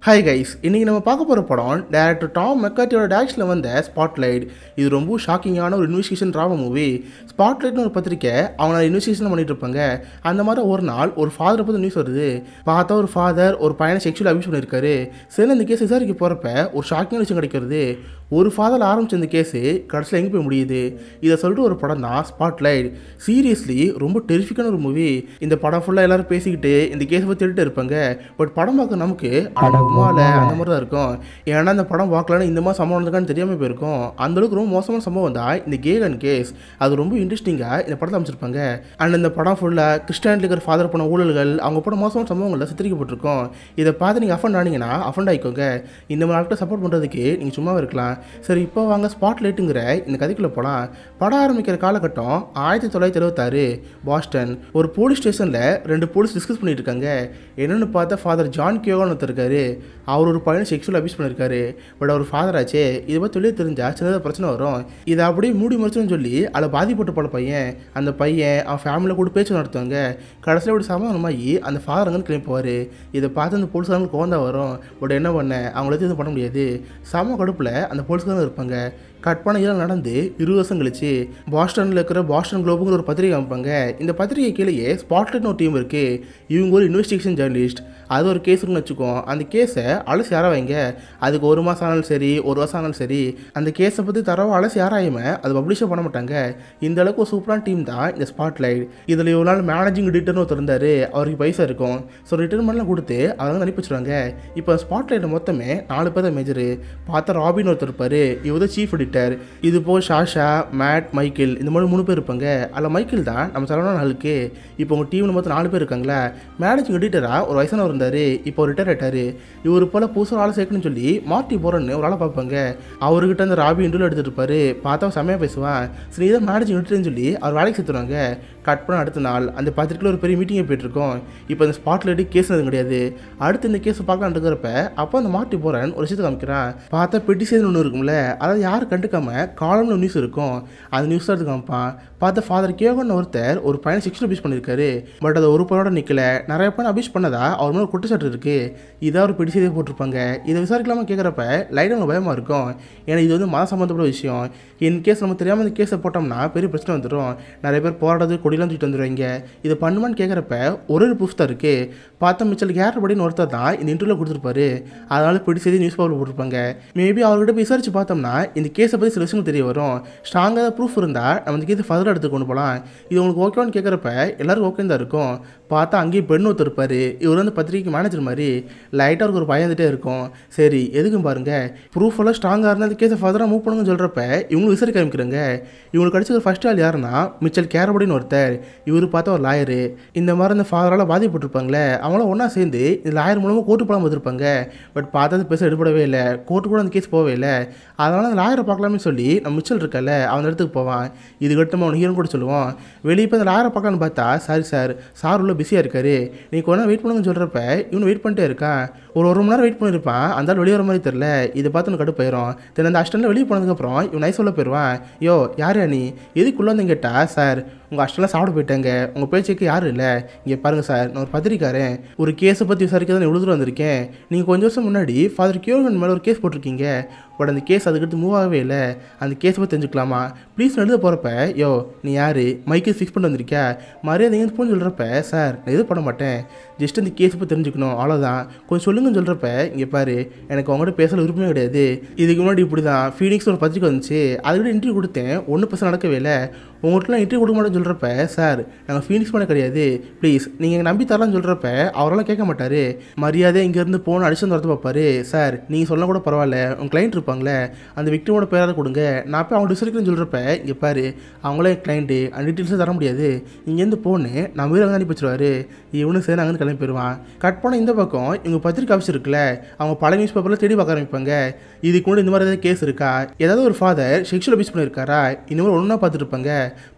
hi guys இன்றைக்கி நம்ம பார்க்க போகிற படம் டேரக்டர் டாம் மெக்காட்டியோட டேரக்ஷனில் வந்த ஸ்பாட்லைட் இது ரொம்ப ஷாக்கிங்கான ஒரு இன்வெஸ்டிகேஷன் ட்ராமா மூவி ஸ்பாட்லைட்னு ஒரு பத்திரிக்கை அவங்க இன்வெஸ்டிகேஷன் பண்ணிட்டு இருப்பாங்க அந்த மாதிரி ஒரு நாள் ஒரு ஃபாதரை பற்றி நியூஸ் வருது பார்த்தா ஒரு ஃபாதர் ஒரு பையனை செக்ஷுவல் அபியூஸ் பண்ணியிருக்காரு சரி இந்த கேஸ் விசாரிக்க போகிறப்ப ஒரு ஷாக்கிங் விஷயம் கிடைக்கிறது ஒரு ஃபாதர் ஆரம்பிச்ச இந்த கேஸு கடைசியில் எங்கே போய் முடியுது இதை சொல்லிட்டு ஒரு படம் தான் ஸ்பாட்லைட் சீரியஸ்லி ரொம்ப டெரிஃபிக்கான ஒரு மூவி இந்த படம் ஃபுல்லாக எல்லாரும் பேசிக்கிட்டு இந்த கேஸை பற்றி எடுத்து இருப்பாங்க பட் படம் பார்க்க நமக்கு அடகுமால அந்த மாதிரி தான் இருக்கும் ஏன்னா இந்த படம் பார்க்கலன்னா இந்த மாதிரி சம்பவம் நடந்திருக்கான்னு தெரியாமல் போயிருக்கும் அந்த அளவுக்கு ரொம்ப மோசமான சம்பவம் தான் இந்த கேகன் கேஸ் அது ரொம்ப இன்ட்ரெஸ்டிங்காக இந்த படத்தை அமைச்சிருப்பாங்க அண்ட் இந்த படம் ஃபுல்லாக கிறிஸ்டியானில் இருக்கிற ஃபாதர் பண்ண ஊழல்கள் அவங்க போட மோசமான சம்பவங்களில் சித்தரிக்கப்பட்டிருக்கும் இதை பார்த்து நீங்கள் அஃபண்ட் ஆனீங்கன்னா அஃபண்ட் ஆகிக்கோங்க இந்த மாதிரி ஆட்களை சப்போர்ட் பண்ணுறதுக்கு நீங்கள் சும்மா இருக்கலாம் சரி இப்போ வாங்க ஸ்பாட் லைட்டுங்கிற இந்த கதைக்குள்ளே போகலாம் படம் ஆரம்பிக்கிற காலகட்டம் ஆயிரத்தி தொள்ளாயிரத்தி எழுபத்தாறு பாஸ்டன் ஒரு போலீஸ் ஸ்டேஷனில் ரெண்டு போலீஸ் டிஸ்கஸ் பண்ணிட்டு இருக்காங்க என்னென்னு பார்த்தா ஃபாதர் ஜான் கியோகான் ஒருத்தர் இருக்காரு அவர் ஒரு பையனை செக்ஷுவல் அபியூஸ் பண்ணியிருக்காரு பட் அவர் ஃபாதர் ஆச்சே இதை பற்றி வெளியே தெரிஞ்சா சின்னதாக பிரச்சனை வரும் இதை அப்படியே மூடி மறைச்சுன்னு சொல்லி அதில் பாதிப்பட்டு போன பையன் அந்த பையன் அவன் ஃபேமிலியில் கூட பேச்சு நடத்துவாங்க கடைசியில் இப்படி சமாதானமாகி அந்த ஃபாதர் அங்கே கிளம்பி போவார் இதை பார்த்து அந்த போலீஸ்காரங்களுக்கு கோந்தா வரும் பட் என்ன பண்ண அவங்களாச்சும் எதுவும் பண்ண முடியாது சம கடுப்பில் அந்த போலீஸ்காரங்க இருப்பாங்க கட் பண்ண இதெல்லாம் நடந்து இருபது வருஷம் கழிச்சு பாஸ்டனில் இருக்கிற பாஸ்டன் குளோபுங்கிற ஒரு பத்திரிகை அமைப்பாங்க இந்த பத்திரிகை கீழேயே ஸ்பாட்லைட்னு ஒரு டீம் இருக்குது இவங்க ஒரு இன்வெஸ்டிகேஷன் ஜேர்னலிஸ்ட் அது ஒரு கேஸ் இருக்குன்னு வச்சுக்கோம் அந்த கேஸை அலசி ஆராய்ங்க அதுக்கு ஒரு மாதம் ஆனாலும் சரி ஒரு வருஷம் ஆனாலும் சரி அந்த கேஸை பற்றி தரவா அலசி ஆராயாம அது பப்ளிஷே பண்ண மாட்டாங்க இந்த அளவுக்கு ஒரு சூப்பரான டீம் தான் இந்த ஸ்பாட்லைட் இதில் இவ்வளோ நாள் மேனேஜிங் எடிட்டர்னு ஒருத்தர் இருந்தார் அவருக்கு பைசா இருக்கும் ஸோ ரிட்டர்மெண்ட்லாம் கொடுத்து அதை வந்து அனுப்பி வச்சுருவாங்க இப்போ ஸ்பாட்லைட் மொத்தமே நாலு பேர் தான் மேஜரு பார்த்தா ராபின் ஒருத்தர் இருப்பார் இவர் தான் சீஃப் எடிட்டர் இது போல் ஷாஷா மேட் மைக்கேல் இந்த மாதிரி மூணு பேர் இருப்பாங்க அதில் மைக்கேல் தான் நம்ம செலவான ஆளுக்கு இப்போ உங்கள் டீமில் மொத்தம் நாலு பேர் இருக்காங்களா மேனேஜிங் எடிட்டராக ஒரு வயசானவர் இருந்தார் இப்போ ரிட்டையர் ஆயிட்டாரு இவர் போல் புதுசாக ஆளை சேர்க்கணும்னு சொல்லி மார்ட்டி போறன்னு ஒரு ஆளை பார்ப்பாங்க அவர்கிட்ட அந்த ராபி இன்டர்வியூ எடுத்துட்டு இருப்பாரு பார்த்தா அவன் செம்மையாக பேசுவான் சரி இதை மேனேஜிங் எடிட்டர்னு சொல்லி அவர் வேலைக்கு சேர்த்துருவாங்க கட் பண்ண அடுத்த நாள் அந்த பத்திரிக்கையில் ஒரு பெரிய மீட்டிங்கை போயிட்டுருக்கோம் இப்போ அந்த ஸ்பாட்டில் கேஸ் எதுவும் கிடையாது அடுத்து இந்த கேஸ் பார்க்கலாம் இருக்கிறப்ப அப்போ அந்த மார்ட்டி போறன் ஒரு விஷயத்தை காமிக்கிறான் பார்த்தா பெட்டி செய்தி ஒன்று இருக்கும்ல அதாவது யாரும் கண்டுக்காம காலம்னு நியூஸ் இருக்கும் அந்த நியூஸ் எடுத்து காமிப்பான் பார்த்த ஃபாதர் கேகன் ஒருத்தர் ஒரு பையனை செக்ஷன் அபியூஸ் பண்ணியிருக்காரு பட் அது ஒரு பையனோட நிற்கல நிறைய பையன் அபியூஸ் பண்ணதா அவர் மேலே குற்றச்சாட்டு இருக்கு இதாக ஒரு பெட்டி செய்தியை போட்டிருப்பாங்க இதை விசாரிக்கலாமா கேட்குறப்ப லைட்டாக எனக்கு பயமாக இருக்கும் ஏன்னா இது வந்து மத சம்மந்தப்பட்ட விஷயம் இன் கேஸ் நம்ம தெரியாமல் இந்த கேஸை போட்டோம்னா பெரிய பிரச்சனை வந்துடும் நிறைய பேர் போராடுறது கொடியெல்லாம் தூக்கிட்டு வந்துடுவாங்க இதை பண்ணுமான்னு கேட்குறப்ப ஒரு ஒரு ப்ரூஃப் தான் இருக்குது பார்த்தா மிச்சல் கேரபடின்னு ஒருத்தர் தான் இந்த இன்டர்வியூவில் கொடுத்துருப்பாரு அதனால பிடி செய்தி நியூஸ் பேப்பர் போட்டிருப்பாங்க மேபி அவர்கிட்ட போய் விசாரிச்சு பார்த்தோம்னா இந்த கேஸை பற்றி சில விஷயங்கள் தெரிய வரும் ஸ்ட்ராங்காக ப்ரூஃப் இருந்தால் நம்ம இந்த கேஸை ஃபர்தர் எடுத்து கொண்டு போகலாம் இது உங்களுக்கு ஓகேவான்னு கேட்குறப்ப எல்லாருக்கும் ஓகே தான் இருக்கும் பார்த்தா அங்கேயே பெண் ஒருத்தர் இருப்பார் இவர் வந்து பத்திரிக்கை மேனேஜர் மாதிரி லைட்டாக அவருக்கு ஒரு பயந்துட்டே இருக்கும் சரி எதுக்கும் பாருங்க ப்ரூஃப் எல்லாம் ஸ்ட்ராங்காக இருந்தால் அந்த கேஸை ஃபர்தராக மூவ் பண்ணுங்கன்னு சொல்கிறப்ப இவங்களும் விசாரிக்க ஆரம்பிக்கிறாங்க இவங்களுக்கு அடிச்ச ஃபர்ஸ்ட் ஆள் யாருன்னா மிச்சல் கேரபடின்னு ஒருத்தர் இவர் பார்த்தா ஒரு லாயரு இந்த மாதிரி இந்த ஃபாதரால் பாதிப்பட்டிருப்பாங்களே அவங்களும் ஒன்றா சேர்ந்து இந்த லாயர் மூலமாக கோர்ட்டு போடாமல் வந்திருப்பாங்க பட் பார்த்தா அது பேச எடுபடவே இல்லை கோர்ட்டு கூட அந்த கேஸ் போகவே இல்லை அதனால் அந்த லாயரை பார்க்கலாமே சொல்லி நம்ம மிச்சல் இருக்கல அவன் இடத்துக்கு போவான் இதுக்கடுத்து அவன் ஹீரோ கூட சொல்லுவான் வெளியே இப்போ அந்த லாயரை பார்க்கலான்னு பார்த்தா சாரி சார் சார் உள்ள பிஸியாக இருக்காரு நீ கொஞ்ச நேரம் வெயிட் பண்ணுங்கன்னு சொல்கிறப்ப இவனு வெயிட் பண்ணிட்டே இருக்கான் ஒரு ஒரு மணி நேரம் வெயிட் பண்ணியிருப்பான் அந்த ஆள் வெளியே வர மாதிரி தெரில இதை பார்த்து எனக்கு கடுப்பாயிரும் தென் அந்த அஸ்டனில் வெளியே போனதுக்கப்புறம் இவன் நைஸ் சொல்ல போயிடுவான் யோ யார் நீ எதுக்குள்ளே வந்து கேட்டா சார் உங்கள் அஷ்டெல்லாம் சாப்பிட போயிட்டாங்க உங்கள் பேச்சுக்கு யாரும் இல்லை இங்கே பாருங்கள் சார் நான் ஒரு பத்திரிக்காரன் ஒரு கேஸை பற்றி விசாரிக்க தான் இவ்வளோ தூரம் வந்திருக்கேன் நீங்கள் கொஞ்சம் வருஷம் முன்னாடி ஃபாதர் கியோகன் மேலே ஒரு கேஸ் போட்டிருக்கீங்க பட் அந்த கேஸ் அதுக்கடுத்து மூவ் ஆகவே இல்லை அந்த கேஸை பற்றி தெரிஞ்சுக்கலாமா ப்ளீஸ் எழுத போகிறப்ப யோ நீ யார் மைக்கை ஃபிக்ஸ் பண்ணி வந்திருக்கியா மரியாதை எங்கே போன்னு சொல்கிறப்ப சார் நான் எதுவும் பண்ண மாட்டேன் ஜஸ்ட் அந்த கேஸை பற்றி தெரிஞ்சுக்கணும் அவ்வளோதான் கொஞ்சம் சொல்லுங்கன்னு சொல்கிறப்ப இங்கே பாரு எனக்கு அவங்ககிட்ட பேசல விருப்பமே கிடையாது இதுக்கு முன்னாடி இப்படி தான் ஃபீனிக்ஸ் ஒரு பத்திரிக்கை வந்துச்சு அதுக்கிட்ட இன்டர்வியூ கொடுத்தேன் ஒன்றும் பர்சன்ட் நடக்கவே இல்லை உங்கள்கிட்டலாம் இன்டர்வியூ கொடுக்க மாட்டேன்னு சொல்கிறப்ப சார் நாங்கள் ஃபீனிக்ஸ் பண்ண கிடையாது ப்ளீஸ் நீங்கள் நம்பி தரலாம்னு சொல்கிறப்ப அவரெல்லாம் கேட்க மாட்டார் மரியாதை இங்கேருந்து போன அடிச்சு வந்து வரது பார்ப்பாரு சார் நீங்கள் சொல்ல கூட பரவாயில்ல உங்கள் கிளைண்ட் இருப்பாங்களே அந்த விக்டிமோட பேராக கொடுங்க நான் போய் அவங்க விசாரிக்கிறேன்னு சொல்கிறப்ப இங்கே பாரு அவங்களே கிளைண்ட்டு அந்த டீட்டெயில்ஸை தர முடியாது இங்கேருந்து போன்னு நம்ம வீடு அங்கே அனுப்பி வச்சிருவாரு இவனும் சரி அங்கே கிளம்பி போயிடுவான் கட் பண்ண இந்த பக்கம் இவங்க பத்திரிக்கை ஆஃபீஸ் இருக்குல்ல அவங்க பல நியூஸ் பேப்பரில் தேடி பார்க்க ஆரம்பிப்பாங்க இதுக்கு முன்னாடி இந்த மாதிரி ஏதாவது கேஸ் இருக்கா ஏதாவது ஒரு ஃபாதர் செக்ஷுவல் அபியூஸ் பண்ணியிருக்காரா இந்த மாதிரி ஒன்றா பார்த்துட்டு இருப்பாங்க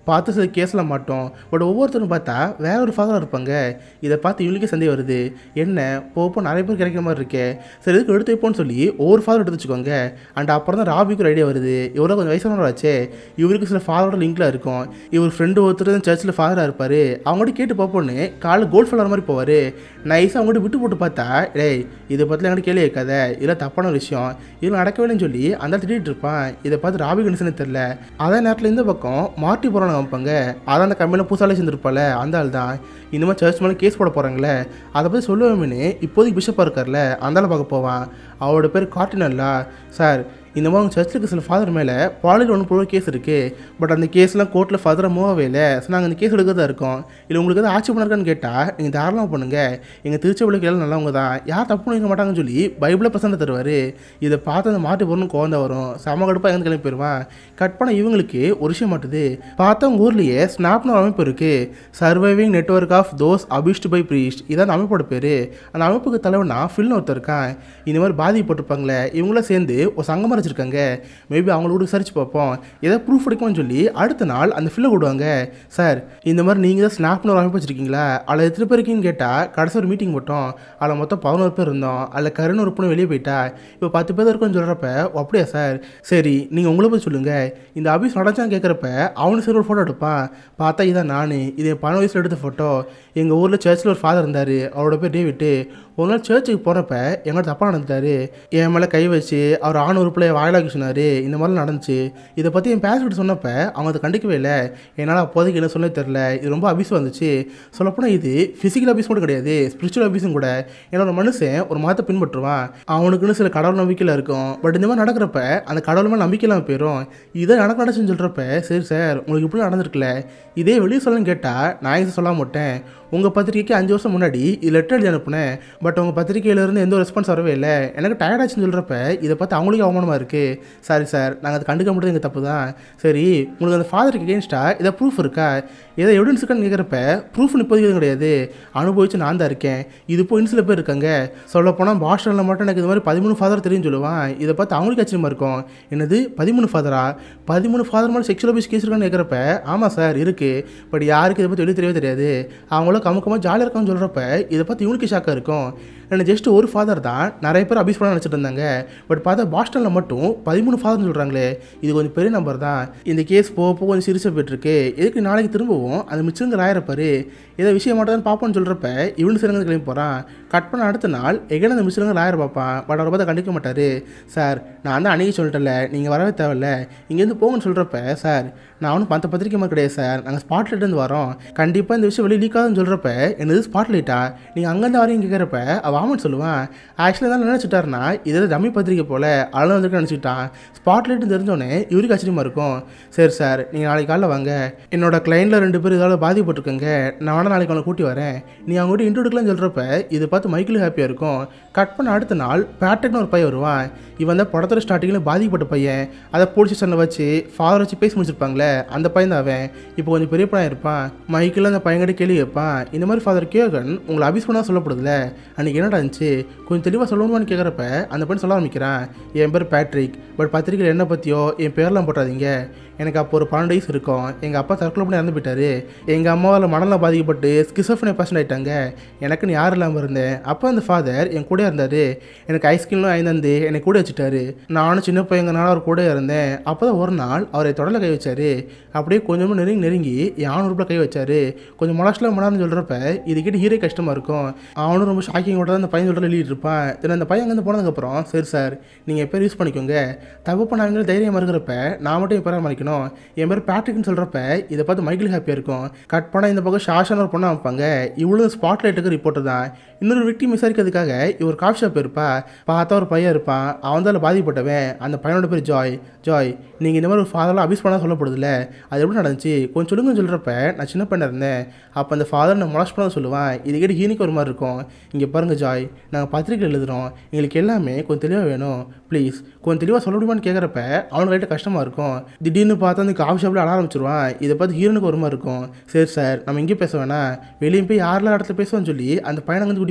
பார்த்து சில கேஸில் மாட்டோம் பட் ஒவ்வொருத்தரும் பார்த்தா வேற ஒரு ஃபாதராக இருப்பாங்க இதை பார்த்து இவங்களுக்கே சந்தேகம் வருது என்ன போப்போ நிறைய பேர் கிடைக்கிற மாதிரி இருக்கே சரி இதுக்கு எடுத்து வைப்போம்னு சொல்லி ஒவ்வொரு ஃபாதர் எடுத்து வச்சுக்கோங்க அண்ட் அப்புறம் தான் ராபிக்கு ஒரு ஐடியா வருது இவ்வளோ கொஞ்சம் வயசானவராச்சே இவருக்கு சில ஃபாதரோட லிங்க்ல இருக்கும் இவர் ஃப்ரெண்டு ஒருத்தர் தான் சர்ச்சில் ஃபாதராக இருப்பார் அவங்ககிட்ட கேட்டு பார்ப்போன்னு காலைல கோல்ட் ஃபாலர் மாதிரி போவார் நைஸாக அவங்ககிட்ட விட்டு போட்டு பார்த்தா டேய் இதை பற்றில என்கிட்ட கேள்வி கேட்காத இதெல்லாம் தப்பான ஒரு விஷயம் இதெல்லாம் நடக்கவே இல்லைன்னு சொல்லி அந்த திட்டிகிட்டு இருப்பான் இதை பார்த்து ராபி கணேசனே தெரில அதே நேரத்தில் இந்த பக்கம் மார்ட்டி போகிறாங்க வைப்பாங்க அதான் அந்த கம்பெனியில் புதுசாலே சேர்ந்துருப்பால அந்த ஆள் தான் இந்த மாதிரி சர்ச் மேலே கேஸ் போட போகிறாங்களே அதை பற்றி சொல்லுவேன்னு இப்போதைக்கு பிஷப்பாக இருக்கார்ல அந்த ஆளை பார்க்க போவான் அவரோட பேர் கார்டினல்லா சார் இந்த மாதிரி உங்கள் சர்ச்சில் இருக்க சில ஃபாதர் மேலே பாலியில் ஒன்று போகிற கேஸ் இருக்குது பட் அந்த கேஸ்லாம் கோர்ட்டில் ஃபர்தராக மூவ் ஆகவே இல்லை ஸோ நாங்கள் அந்த கேஸ் எடுக்கிறதா இருக்கோம் இல்லை உங்களுக்கு எதாவது ஆட்சி பண்ணிருக்கான்னு கேட்டால் நீங்கள் தாராளமாக பண்ணுங்க எங்கள் திருச்சபைக்கு எல்லாம் நல்லவங்க தான் யார் தப்பு பண்ணிக்க மாட்டாங்கன்னு சொல்லி பைபிளை பிரசன்ட் தருவார் இதை பார்த்து அந்த மாட்டு பொருள் குழந்த வரும் செம கடுப்பாக எங்கே கிளம்பி போயிடுவான் கட் பண்ண இவங்களுக்கு ஒரு விஷயம் மாட்டுது பார்த்தா உங்கள் ஊர்லேயே ஸ்னாப்னு ஒரு அமைப்பு இருக்குது surviving network of those abused by priest இதான் அந்த அமைப்போட பேர் அந்த அமைப்புக்கு தலைவனா ஃபில்னு ஒருத்தர் இருக்கான் இந்த மாதிரி பாதிக்கப்பட்டிருப்பாங்களே இவங்களாம் சேர்ந்து ஒரு சங்கம் வச்சிருக்காங்க மேபி அவங்களோட விசாரிச்சு பார்ப்போம் ஏதாவது ப்ரூஃப் எடுக்கணும்னு சொல்லி அடுத்த நாள் அந்த ஃபில்லை விடுவாங்க சார் இந்த மாதிரி நீங்கள் தான் ஸ்னாப்னு ஒரு அமைப்பு வச்சிருக்கீங்களா அதில் எத்தனை பேர் இருக்கீங்கன்னு கேட்டால் கடைசி ஒரு மீட்டிங் போட்டோம் அதில் மொத்தம் பதினோரு பேர் இருந்தோம் அதில் கருண் ஒரு பொண்ணு வெளியே போயிட்டா இப்போ பத்து பேர் இருக்குன்னு சொல்கிறப்ப "ஓ, அப்படியா சார் சரி நீங்கள் உங்களை பற்றி சொல்லுங்கள் இந்த அபிஸ் நடந்தான்னு கேட்குறப்ப அவனு சரி ஒரு ஃபோட்டோ எடுப்பான் பார்த்தா இதான் நான் இது என் பண வயசில் எடுத்த ஃபோட்டோ எங்கள் ஊரில் சர்ச்சில் ஒரு ஃபாதர் இருந்தார் அவரோட பேர் டேவிட்டு ஒரு நாள் சர்ச்சுக்கு போகிறப்ப எங்கள்கிட்ட தப்பாக நடந்துட்டாரு என் மேலே கை வச்சு அவர் ஆண் உறுப்பில் வாயிலாக்கி சொன்னார் இந்த மாதிரிலாம் நடந்துச்சு இதை பற்றி என் பேசிக்கிட்டு சொன்னப்ப அவங்க அதை கண்டிக்கவே இல்லை என்னால் அப்போதைக்கு என்ன சொல்ல தெரில இது ரொம்ப அபிஸ் வந்துச்சு சொல்லப்போனால் இது ஃபிசிக்கல் அபிஸ் மட்டும் கிடையாது ஸ்பிரிச்சுவல் அபிஸும் கூட ஏன்னா ஒரு மனுஷன் ஒரு மதத்தை பின்பற்றுவான் அவனுக்குன்னு சில கடவுள் நம்பிக்கையில் இருக்கும் பட் இந்த மாதிரி நடக்கிறப்ப அந்த கடவுள் மேலே நம்பிக்கை இல்லாமல் போயிடும் இதை நடக்க நடச்சுன்னு சொல்கிறப்ப சரி சார் உங்களுக்கு இப்படி நடந்திருக்குல்ல இதே வெளியே சொல்லணும்னு கேட்டால் நான் இதை சொல்ல மாட்டேன் உங்கள் பத்திரிக்கைக்கு அஞ்சு வருஷம் முன்னாடி இது லெட்டர் எழுதி அனுப்புனேன் பட் உங்கள் பத்திரிக்கையிலேருந்து எந்த ஒரு ரெஸ்பான்ஸ் வரவே இல்லை எனக்கு டயர்ட் ஆச்சுன்னு சொல்கிறப்ப இதை பார்த்து அவங்களுக்கு அவமானமாக இருக்குது சாரி சார் நாங்கள் அதை கண்டுக்க மட்டும் எங்கள் தப்பு தான் சரி உங்களுக்கு அந்த ஃபாதருக்கு எகேன்ஸ்டாக இதை ப்ரூஃப் இருக்கா ஏதோ எவிடன்ஸ் இருக்கான்னு கேட்குறப்ப ப்ரூஃப் இப்போதைக்கு எதுவும் கிடையாது அனுபவிச்சு நான் தான் இருக்கேன் இது போய் சில பேர் இருக்காங்க சொல்லப்போனால் பாஸ்டனில் மட்டும் எனக்கு இது மாதிரி பதிமூணு ஃபாதர் தெரியும் சொல்லுவான் இதை பார்த்து அவங்களுக்கு ஆச்சரியமாக இருக்கும் என்னது பதிமூணு ஃபாதரா பதிமூணு ஃபாதர் மாதிரி செக்ஷுவல் அபியூஸ் கேஸ் இருக்கான்னு கேட்குறப்ப ஆமாம் சார் இருக்குது பட் யாருக்கு இதை பற்றி வெளியே தெரியவே தெரியாது அவங்களும் கமுக்கமாக ஜாலியாக இருக்கான்னு சொல்கிறப்ப இதை பார்த்து இவனுக்கு ஷாக்காக இருக்கும் எனக்கு ஜஸ்ட் ஒரு ஃபாதர் தான் நிறைய பேர் அபியூஸ் பண்ண நினச்சிட்டு இருந்தாங்க பட் பார்த்தா பாஸ்டனில் மட்டும் பதிமூணு ஃபாதர்னு சொல்கிறாங்களே இது கொஞ்சம் பெரிய நம்பர் தான் இந்த கேஸ் போக போக கொஞ்சம் சிரிச்சா போயிட்டுருக்கு எதுக்கு நாளைக்கு திரும்பவும் அந்த மிச்சங்க ஆயிரப்பாரு ஏதோ விஷயம் மட்டும் பார்ப்போம்னு சொல்கிறப்ப இவனு சிறங்க கிளம்பி போகிறான் கட் பண்ண அடுத்த நாள் எகன அந்த மிஸ்ஸுங்க லாயர் பார்ப்பான் பட் அவரை பார்த்து கண்டிக்க மாட்டார் சார் நான் தான் அன்றைக்கி சொல்லிட்டேன்ல நீங்கள் வரவே தேவையில்ல இங்கேருந்து போங்கன்னு சொல்கிறப்ப சார் நான் ஒன்றும் பத்த பத்திரிக்கை மாதிரி கிடையாது சார் நாங்கள் ஸ்பாட்லைட்லேருந்து வரோம் கண்டிப்பாக இந்த விஷயம் வெளியே லீக் ஆகுதுன்னு சொல்கிறப்ப என்னது ஸ்பாட்லைட்டா நீங்கள் அங்கேருந்து வரீங்க கேட்குறப்ப அவன் ஆமான்னு சொல்லுவான் ஆக்சுவலாக தான் நினச்சிட்டாருன்னா இதை டம்மி பத்திரிக்கை போல் அழகு வந்துருக்கு நினச்சிட்டான் ஸ்பாட்லைட்னு தெரிஞ்சோடனே இவருக்கு ஆச்சரியமாக இருக்கும் சரி சார் நீங்கள் நாளைக்கு காலைல வாங்க என்னோட கிளைண்டில் ரெண்டு பேர் இதால் பாதிக்கப்பட்டிருக்கங்க நான் வேணா நாளைக்கு அவனை கூட்டி வரேன் நீ அவங்க கூட இன்ட்ரோடுக்கலாம்னு சொல்கிறப்ப இதை பார்த்து மைக்கிள் ஹாப்பியாக இருக்கும் கட் பண்ண அடுத்த நாள் பேட்ரிக்னு ஒரு பையன் வருவான் இவன் தான் படத்தோட ஸ்டார்டிங்கில் பாதிக்கப்பட்ட பையன் அதை போலீஸ் ஸ்டேஷனில் வச்சு ஃபாதர் வச்சு பேசி முடிச்சிருப்பாங்களே அந்த பையன் தான் அவன் இப்போ கொஞ்சம் பெரிய பையன் இருப்பான் மைக்கிள் அந்த பையன்கிட்ட கேள்வி கேட்பான் இந்த மாதிரி ஃபாதர் கேகன் உங்களை அபிஸ் பண்ணால் சொல்லப்படுதுல அன்றைக்கி என்னடா இருந்துச்சு கொஞ்சம் தெளிவாக சொல்லணுமான்னு கேட்குறப்ப அந்த பையன் சொல்ல ஆரம்பிக்கிறான் என் பேர் பேட்ரிக் பட் பத்திரிக்கையில் என்ன பற்றியோ என் பேர்லாம் போட்டாதீங்க எனக்கு அப்போ ஒரு பன்னெண்டு வயசு இருக்கும் எங்கள் அப்பா தற்கொலை பண்ணி இறந்து போயிட்டாரு எங்கள் அம்மாவால் மனநலம் பாதிக்கப்பட்டு ஸ்கிசோஃபனி பேஷண்ட் ஆயிட்டாங்க எனக்குன்னு யாரும் இல்லாமல் இருந்தேன் அப்போ அந்த ஃபாதர் என் கூட இருந்தார் எனக்கு ஐஸ்கிரீம்லாம் ஐந்து என்னை கூட வச்சுட்டாரு நானும் சின்ன பையங்கனால அவர் கூட இருந்தேன் அப்போ தான் ஒரு நாள் அவரை தொடரில் கை வச்சாரு அப்படியே கொஞ்சமாக நெருங்கி நெருங்கி யான் உறுப்பில் கை வச்சாரு கொஞ்சம் மொலாஸ்லாம் மனார்னு சொல்கிறப்ப இது கிட்ட ஹீரோ கஷ்டமாக இருக்கும் அவனும் ரொம்ப ஷாக்கிங்கோட தான் அந்த பையன் சொல்கிற எழுதிட்டு இருப்பான் தென் அந்த பையன் அங்கேருந்து போனதுக்கப்புறம் சரி சார் நீங்கள் பேர் யூஸ் பண்ணிக்கோங்க தப்பு பண்ணாங்க தைரியம் இருக்கிறப்ப நான் மட்டும் என் பேரை மறைக்கணும் என் பேர் பேட்ரிக்னு சொல்கிறப்ப இதை பார்த்து மைக்கிள் ஹாப்பியாக இருக்கும் கட் பண்ணால் இந்த பக்கம் ஷாஷன் ஒரு பொண்ணை வைப்பாங்க இவ்வளோ ஸ்பாட் லைட்டுக்கு ரிப்போர்ட்டர் தான் இன்னொரு விக்டிம் விசாரிக்கிறதுக்காக இவர் காஃபி ஷாப் இருப்பா பார்த்தா ஒரு பையன் இருப்பான் அவன் தான் பாதிப்பட்டவன் அந்த பையனோட பேர் ஜாய் ஜாய் நீங்கள் இந்த மாதிரி ஒரு ஃபாதர்லாம் அபியூஸ் பண்ணால் சொல்லப்படுதுல்ல அது எப்படி நடந்துச்சு கொஞ்சம் சொல்லுங்கன்னு சொல்கிறப்ப நான் சின்ன பையனாக இருந்தேன் அப்போ அந்த ஃபாதர் நான் மொலாஸ் பண்ண சொல்லுவேன் இது கேட்டு ஹீனிக்கு ஒரு மாதிரி இருக்கும் இங்கே பாருங்கள் ஜாய் நாங்கள் பத்திரிக்கை எழுதுகிறோம் எங்களுக்கு எல்லாமே கொஞ்சம் தெளிவாக வேணும் ப்ளீஸ் கொஞ்சம் தெளிவாக சொல்ல முடியுமான்னு கேட்குறப்ப அவனுக்கு லைட்டாக கஷ்டமாக இருக்கும் திடீர்னு பார்த்தா அந்த காஃபி ஷாப்பில் அழ ஆரம்பிச்சிருவான் இதை பார்த்து ஹீரோனுக்கு ஒரு மாதிரி இருக்கும் சரி சார் நம்ம இங்கே பேச வேணாம் வெளியே போய் யாரெல்லாம் இடத்துல பேசுவோம்னு சொல்லி அந்த பையனை வந்து கூட்டி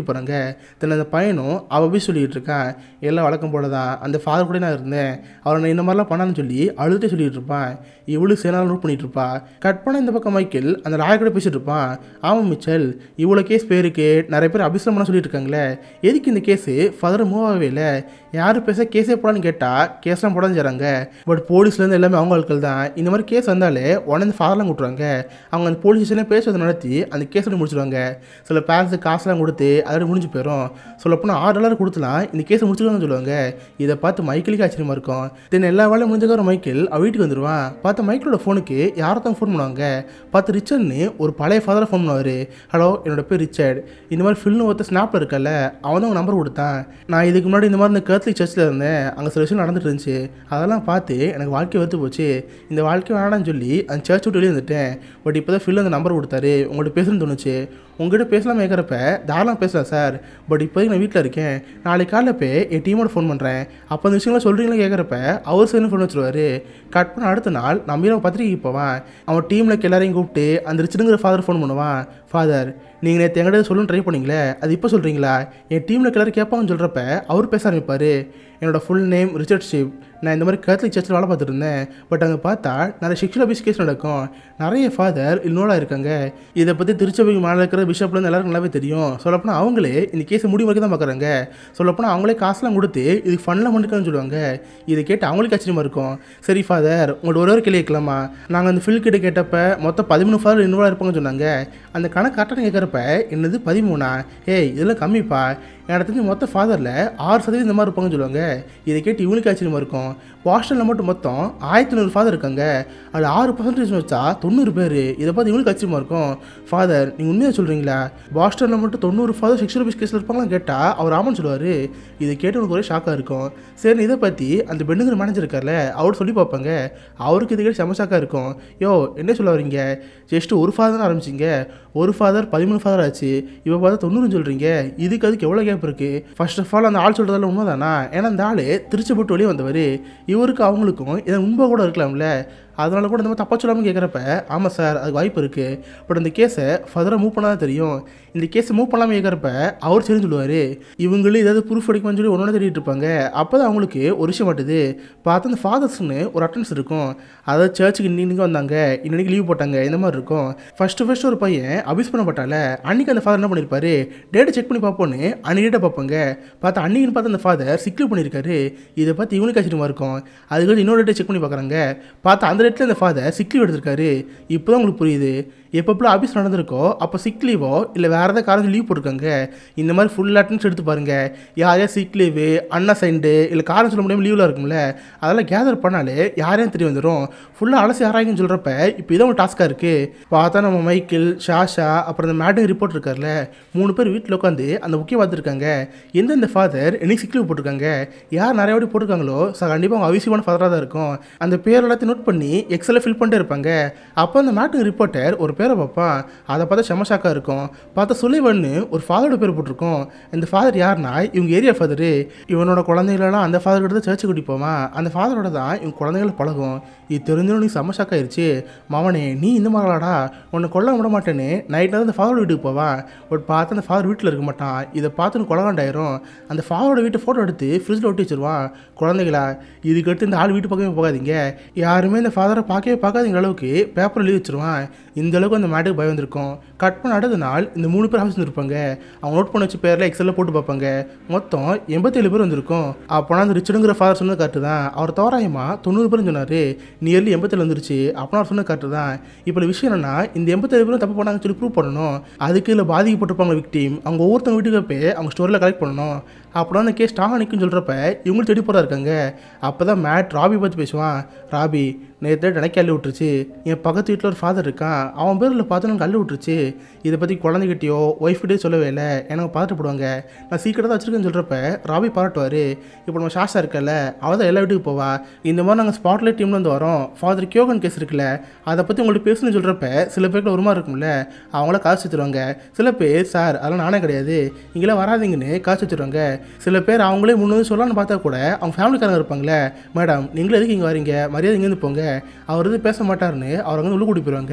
கூட்டி போகிறாங்க தென் அந்த பையனும் அவள் போய் சொல்லிட்டு இருக்கான் எல்லாம் வழக்கம் போல தான் அந்த ஃபாதர் கூட நான் இருந்தேன் அவரை நான் இந்த மாதிரிலாம் பண்ணான்னு சொல்லி அழுதுட்டே சொல்லிட்டு இருப்பான் இவளுக்கு சேனாலும் நோட் பண்ணிட்டு இருப்பா கட் பண்ண இந்த பக்கம் மைக்கேல் அந்த லாயர் கூட பேசிட்டு இருப்பான் ஆமாம் மிச்சல் இவ்வளோ கேஸ் பேருக்கு நிறைய பேர் அபிசலம் பண்ண சொல்லிட்டு இருக்காங்களே எதுக்கு இந்த கேஸு ஃபர்தர் மூவ் ஆகவே இல்லை யார் பேச கேஸே போடான்னு கேட்டால் கேஸ்லாம் போடான்னு செய்கிறாங்க பட் போலீஸ்லேருந்து எல்லாமே அவங்க ஆட்கள் தான் இந்த மாதிரி கேஸ் வந்தாலே உடனே இந்த ஃபாதர்லாம் கூட்டுறாங்க அவங்க அந்த போலீஸ் ஸ்டேஷனே பேசுவதை நடத்தி அந்த கேஸோட முடிச்சிடுவாங்க சில பேரண்ட்ஸுக்கு காசுலாம் கொடுத்து அதோட முடிஞ்சு போயிடும் சொல்லப்போனால் ஆறு டாலர் கொடுத்துலாம் இந்த கேஸை முடிச்சுக்கலாம்னு சொல்லுவாங்க இதை பார்த்து மைக்கேலுக்கு ஆச்சரியமா இருக்கும் தென் எல்லா வேலையும் முடிஞ்சதுக்கு மைக்கேல் அவ வீட்டுக்கு வந்துடுவான் பார்த்து மைக்கேலோட ஃபோனுக்கு யாரத்தான் ஃபோன் பண்ணுவாங்க பார்த்து ரிச்சர்ட்னு ஒரு பழைய ஃபாதரை ஃபோன் பண்ணுவார் ஹலோ என்னோட பேர் ரிச்சர்ட் இந்த மாதிரி ஃபில்னு ஒருத்தர் ஸ்னாப்பில் இருக்கல அவன் தான் உங்க நம்பர் கொடுத்தான் நான் இதுக்கு முன்னாடி இந்த மாதிரி இந்த கேத்லிக் சர்ச்சில் இருந்தேன் அங்கே சில விஷயம் நடந்துட்டு இருந்துச்சு அதெல்லாம் பார்த்து எனக்கு வாழ்க்கை வெறுத்து போச்சு இந்த வாழ்க்கை வேணாம்னு சொல்லி அந்த சர்ச் விட்டு வெளியே வந்துட்டேன் பட் இப்போ தான் ஃபில் அந்த நம்பர் கொடுத்தாரு உங்கள்கிட்ட பேசணும்னு தோணுச்சு உங்ககிட்ட பேசலாம் கேட்குறப்ப தாராளம் பேசலாம் சார் பட் இப்போதைக்கு நான் வீட்டில் இருக்கேன் நாளைக்கு காலைல போய் என் டீமோட ஃபோன் பண்ணுறேன் அப்போ அந்த விஷயங்களாம் சொல்கிறீங்களா கேட்குறப்ப அவர் சரின்னு ஃபோன் வச்சுருவாரு கட் பண்ண அடுத்த நாள் நம்ம இரவு பத்திரிக்கைக்கு போவான் அவன் டீமில் எல்லாரையும் கூப்பிட்டு அந்த ரிச்சனுங்கிற ஃபாதர் ஃபோன் பண்ணுவான் ஃபாதர் நீங்கள் நேற்று எங்கிட்ட சொல்லணும்னு ட்ரை பண்ணீங்களே அது இப்போ சொல்கிறீங்களா என் டீமில் எல்லாரும் கேட்பாங்கன்னு சொல்கிறப்ப அவர் பேச ஆரம்பிப்பார் என்னோட ஃபுல் நேம் ரிச்சர்ட் ஷிப் நான் இந்த மாதிரி கேத்தலிக் சர்ச்சில் வேலை பார்த்துட்டு இருந்தேன் பட் அங்கே பார்த்தா நிறைய செக்ஷுவல் அபியூஸ் கேஸ் நடக்கும் நிறைய ஃபாதர் இன்வால்வ் இருக்காங்க இதை பற்றி திருச்சபைக்கு மேலே இருக்கிற பிஷப்லேருந்து எல்லாருக்கும் நல்லாவே தெரியும் சொல்லப்போனால் அவங்களே இந்த கேஸை முடி வரைக்கும் தான் பார்க்குறாங்க சொல்லப்போனால் அவங்களே காசுலாம் கொடுத்து இதுக்கு ஃபண்ட்லாம் பண்ணிருக்கான்னு சொல்லுவாங்க இதை கேட்டு அவங்களுக்கு ஆச்சரியமா இருக்கும் சரி ஃபாதர் உங்கள்ட்ட ஒரு ஒரு கேள்வி கேட்கலாமா நாங்கள் அந்த ஃபில் கிட்ட கேட்டப்ப மொத்தம் பதிமூணு ஃபாதர் இன்வால்வ் இருப்பாங்கன்னு சொன்னாங்க அந்த கணக்கு கரெக்டாக கேட்குறப்ப என்னது பதிமூணா ஏய் இதெல்லாம் கம்மிப்பா எனக்கு தெரிஞ்சு மொத்த ஃபாதரில் ஆறு சதவீதம் இந்த மாதிரி இருப்பாங்கன்னு சொல்லுவாங்க இதை கேட்டு இவங்களுக்கு ஆச்சரியமா இருக்கும் வாஷனில் மட்டும் மொத்தம் ஆயிரத்தி நூறு ஃபாதர் இருக்காங்க அதில் ஆறு பர்சன்டேஜ் வச்சா தொண்ணூறு பேர் இதை பார்த்து இவங்களுக்கு ஆச்சரியமா இருக்கும் ஃபாதர் நீங்கள் உண்மையாக சொல்கிறீங்களா பாஸ்டனில் மட்டும் தொண்ணூறு ஃபாதர் செக்ஷுவல் அபியூஸ் கேஸில் இருப்பாங்களான்னு கேட்டால் அவர் ஆமான்னு சொல்லுவார் இதை கேட்டு உனக்கு ஒரே ஷாக்காக இருக்கும் சரி இதை பற்றி அந்த பெண்ணுங்கிற மேனேஜர் இருக்கார்ல அவர் சொல்லி பார்ப்பாங்க அவருக்கு இது கேட்டு செம ஷாக்காக இருக்கும் யோ என்ன சொல்ல வரீங்க ஜஸ்ட் ஒரு ஃபாதர் ஆரம்பிச்சிங்க ஒரு ஃபாதர் பதிமூணு ஃபாதர் ஆச்சு இப்போ பார்த்தா தொண்ணூறுன்னு சொல்கிறீங்க இதுக்கு அதுக்கு எவ்வளோ கேப் இருக்குது ஃபர்ஸ்ட் ஆஃப் ஆல் அந்த ஆள் சொல்கிறதால உண்மைதானா ஏன்னா அந்த ஆள் திருச்சி போட்டு வெளியே வந்தவர் இவருக்கு அவங்களுக்கும் இதை உண்மை கூட இருக்கலாம்ல அதனால கூட இந்த மாதிரி தப்பா சொல்லாமல் கேட்குறப்ப ஆமாம் சார் அதுக்கு வாய்ப்பு இருக்குது பட் இந்த கேஸை ஃபர்தராக மூவ் பண்ணால் தான் தெரியும் இந்த கேஸை மூவ் பண்ணாமல் கேட்குறப்ப அவர் சரின்னு சொல்லுவார் இவங்களும் ஏதாவது ப்ரூஃப் அடிக்கணும்னு சொல்லி ஒன்று தேடிட்டு இருப்பாங்க அப்போ தான் அவங்களுக்கு ஒரு விஷயம் மாட்டுது பார்த்து அந்த ஃபாதர்ஸ்னு ஒரு அட்டன்ஸ் இருக்கும் அதாவது சர்ச்சுக்கு இன்னைக்கு வந்தாங்க இன்னைக்கு லீவ் போட்டாங்க இந்த மாதிரி இருக்கும் ஃபஸ்ட்டு ஃபஸ்ட்டு ஒரு பையன் அபியூஸ் பண்ணப்பட்டால அன்னைக்கு அந்த ஃபாதர் என்ன பண்ணியிருப்பாரு டேட்டை செக் பண்ணி பார்ப்போன்னு அன்னைக்கு டேட்டை பார்ப்பாங்க பார்த்தா அன்னைக்குன்னு பார்த்து அந்த ஃபாதர் சிக்லி பண்ணியிருக்காரு இதை பார்த்து இவனுக்கு ஆச்சரியமா இருக்கும் அதுக்கு இன்னொரு டேட்டை செக் பண்ணி பார்க்குறாங்க பார்த்தா அந்த டேட்டில் அந்த ஃபாதர் சிக் லீவ் எடுத்திருக்காரு இப்போ தான் உங்களுக்கு புரியுது எப்பப்பெல்லாம் ஆஃபீஸ் நடந்திருக்கோ அப்போ சிக் லீவோ இல்லை வேறு ஏதாவது காலேஜ் லீவ் போட்டிருக்காங்க இந்த மாதிரி ஃபுல் அட்டன்ஸ் எடுத்து பாருங்க யாரையா சிக் லீவு அண்ணா சைண்டு இல்லை காரணம் சொல்ல முடியாமல் லீவில் இருக்கும்ல அதெல்லாம் கேதர் பண்ணாலே யாரையும் தெரிய வந்துடும் ஃபுல்லாக அலசி ஆராய்ங்கன்னு சொல்கிறப்ப இப்போ இதான் ஒரு டாஸ்க்காக இருக்குது பார்த்தா நம்ம மைக்கேல் ஷாஷா அப்புறம் இந்த மேடம் ரிப்போர்ட் இருக்கார்ல மூணு பேர் வீட்டில் உட்காந்து அந்த முக்கிய பார்த்துருக்காங்க எந்தெந்த ஃபாதர் என்னைக்கு சிக் லீவ் போட்டிருக்காங்க யார் நிறைய வாட்டி போட்டிருக்காங்களோ ஸோ கண்டிப்பாக அவங்க அவசியமான ஃபாதராக தான் இருக்கும் அந்த பேர் எல்லாத்தையும் நோட் பண்ணி எக்ஸலில் ஃபில் பண்ணிட்டே இருப்பாங்க அப்போ அந்த மேட்டிங் ரிப்போர்ட்டர் ஒரு பேரை பார்ப்பான் அதை பார்த்தா செம ஷாக்காக இருக்கும் பார்த்தா சுலைவன்னு ஒரு ஃபாதரோட பேர் போட்டிருக்கோம் இந்த ஃபாதர் யாருன்னா இவங்க ஏரியா ஃபாதரு இவனோட குழந்தைகளெல்லாம் அந்த ஃபாதர் கிட்ட தான் சர்ச்சு கூட்டி போவான் அந்த ஃபாதரோட தான் இவங்க குழந்தைகளை பழகும் இது தெரிஞ்சவனுக்கு நீ செம ஷாக் ஆயிடுச்சு மாமனே நீ இந்த மாதிரிலாடா உன்னை கொல்ல விட மாட்டேன்னு நைட்டில் அந்த ஃபாதர் வீட்டுக்கு போவான் பட் பார்த்து அந்த ஃபாதர் வீட்டில் இருக்க மாட்டான் இதை பார்த்து கொலகாண்டாயிரும் அந்த ஃபாதரோட வீட்டு ஃபோட்டோ எடுத்து ஃப்ரிட்ஜில் ஒட்டி வச்சிருவான் குழந்தைகளா இதுக்கடுத்து இந்த ஆள் வீட்டு பக்கமே போகாதீங்க யாருமே இந்த ஃபாதரை பார்க்கவே பார்க்காதீங்க அளவுக்கு பேப்பர் எழுதி வச்சிருவான் இந்த அளவுக்கு அந்த மேட்டுக்கு பயம் வந்திருக்கும் கட் பண்ண அடுத்த நாள் இந்த மூணு பேர் ஆஃபீஸ் இருப்பாங்க அவங்க நோட் பண்ண வச்ச பேரில் எக்ஸலில் போட்டு பார்ப்பாங்க மொத்தம் எண்பத்தேழு பேர் வந்திருக்கும் அப்போனா அந்த ரிச்சர்டுங்கிற ஃபாதர் சொன்னது கரெக்டு தான் அவர் தோராயமாக தொண்ணூறு பேர் சொன்னார் நியர்லி எண்பத்தேழு வந்துருச்சு அப்போ அவர் சொன்னது கரெக்டு தான் இப்போ விஷயம் என்னன்னா இந்த எண்பத்தேழு பேரும் தப்பு பண்ணாங்கன்னு சொல்லி ப்ரூவ் பண்ணணும் அதுக்கு இல்லை பாதிக்கப்பட்டிருப்பாங்க விக்டீம் அவங்க ஒவ்வொருத்தவங்க வீட்டுக்கு போய் அவங்க ஸ்டோரியில் கலெக்ட் பண்ணணும் அப்புறம் அந்த கேஸ் ஸ்ட்ராங்காக நிற்குன்னு சொல்கிறப்ப இவங்களும் தேடி போகிறா இருக்காங்க அப்போ தான் மேட் ராபி பற்றி பேசுவான் ராபி நேற்று எனக்கு அள்ளி விட்டுருச்சு என் பக்கத்து வீட்டில் ஒரு ஃபாதர் இருக்கான் அவன் பேரில் பார்த்து எனக்கு அள்ளி விட்டுருச்சு இதை பற்றி குழந்தைகிட்டயோ ஒய்ஃப்கிட்டயோ சொல்லவே இல்லை எனக்கு பாராட்டப்படுவாங்க நான் சீக்கிரமாக தான் வச்சுருக்கேன்னு சொல்கிறப்ப ராபி பாராட்டுவார் இப்போ நம்ம ஷாஷா இருக்கல அவள் தான் எல்லா வீட்டுக்கு போவா இந்த மாதிரி நாங்கள் ஸ்பாட்லைட் டீம்ல இருந்து வரோம் ஃபாதர் கியோகன் கேஸ் இருக்குல்ல அதை பற்றி உங்களுக்கு பேசணும்னு சொல்கிறப்ப சில பேருக்கு ஒரு மாதிரி இருக்கும்ல அவங்கள காசு வச்சுருவாங்க சில பேர் சார் அதெல்லாம் நானே கிடையாது இங்கெல்லாம் வராதீங்கன்னு காசு வச்சுருவாங்க சில பேர் அவங்களே முன்னே சொல்லலாம்னு பார்த்தா கூட அவங்க ஃபேமிலிக்காரங்க இருப்பாங்களே மேடம் நீங்களும் எதுக்கு இங்கே வரீங்க மரியாதை இங்கேருந்து போங்க அவர் எதுவும் பேச மாட்டாருன்னு அவர் வந்து உள்ள கூட்டி போயிடுவாங்க